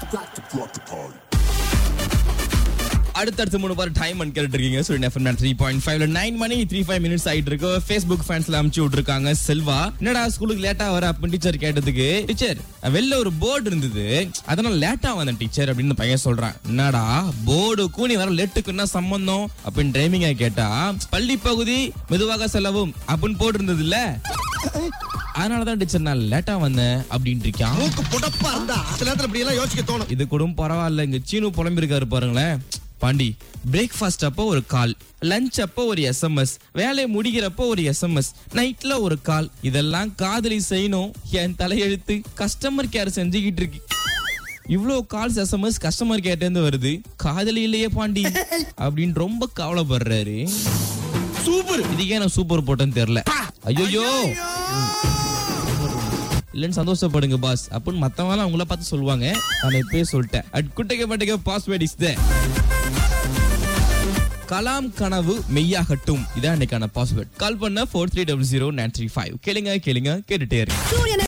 அடுத்தடுத்து மூணு part time and கேட்டு இருக்கீங்க ஸோ எஃப்எம் த்ரீ பாயிண்ட் ஃபைவ்ல நைன் மணி த்ரீ ஃபைவ் மினிட்ஸ் ஆயிட்டு இருக்கு ஃபேஸ்புக் ஃபேன்ஸ்ல அமுச்சு விட்டுருக்காங்க செல்வா என்னடா ஸ்கூலுக்கு லேட்டா வர அப்படின்னு டீச்சர் கேட்டதுக்கு டீச்சர் வெளில ஒரு போர்டு இருந்தது அதனால லேட்டா வந்தேன் டீச்சர் அப்படின்னு பையன் சொல்றான் என்னடா போர்டுக்கும் நீ வர லேட்டுக்கு என்ன சம்பந்தம் அப்படின்னு டைமிங்கா கேட்டா பள்ளி பகுதி மெதுவாக செல்லவும் அப்படின்னு போட்டு இருந்தது இல்ல அதனாலதான் டீச்சர் நான் லேட்டா வந்தேன் அப்படின்ட்டு இருக்கான் மூக்கு புடப்பா இருந்தா சில நேரத்துல இப்படி எல்லாம் யோசிக்க தோணும் இது கூட பரவாயில்ல இங்க சீனு புலம்பிருக்காரு பாருங்களேன் பாண்டி பிரேக்ஃபாஸ்ட் அப்போ ஒரு கால் லஞ்ச் அப்போ ஒரு எஸ்எம்எஸ் வேலையை முடிக்கிறப்போ ஒரு எஸ்எம்எஸ் நைட்ல ஒரு கால் இதெல்லாம் காதலி செய்யணும் என் தலையெழுத்து கஸ்டமர் கேர் செஞ்சுக்கிட்டு இருக்கு இவ்வளோ கால்ஸ் எஸ்எம்எஸ் கஸ்டமர் கேர்ட்ட இருந்து வருது காதலி இல்லையே பாண்டி அப்படின்னு ரொம்ப கவலைப்படுறாரு சூப்பர் இதுக்கே நான் சூப்பர் போட்டேன்னு தெரியல ஐயோ இல்லைன்னு சந்தோஷப்படுங்க பாஸ் அப்படின்னு மத்தவங்க அவங்கள பார்த்து சொல்லுவாங்க நான் இப்பயே சொல்லிட்டேன் அட் குட்டைக்க பட்டுக்க பாஸ்வேர்ட் இஸ் கலாம் கனவு மெய்யாகட்டும் இதான் இன்னைக்கான பாஸ்வேர்ட் கால் பண்ண four three double zero nine three five கேளுங்க கேளுங்க கேட்டுட்டே இருக்கு சூரியனை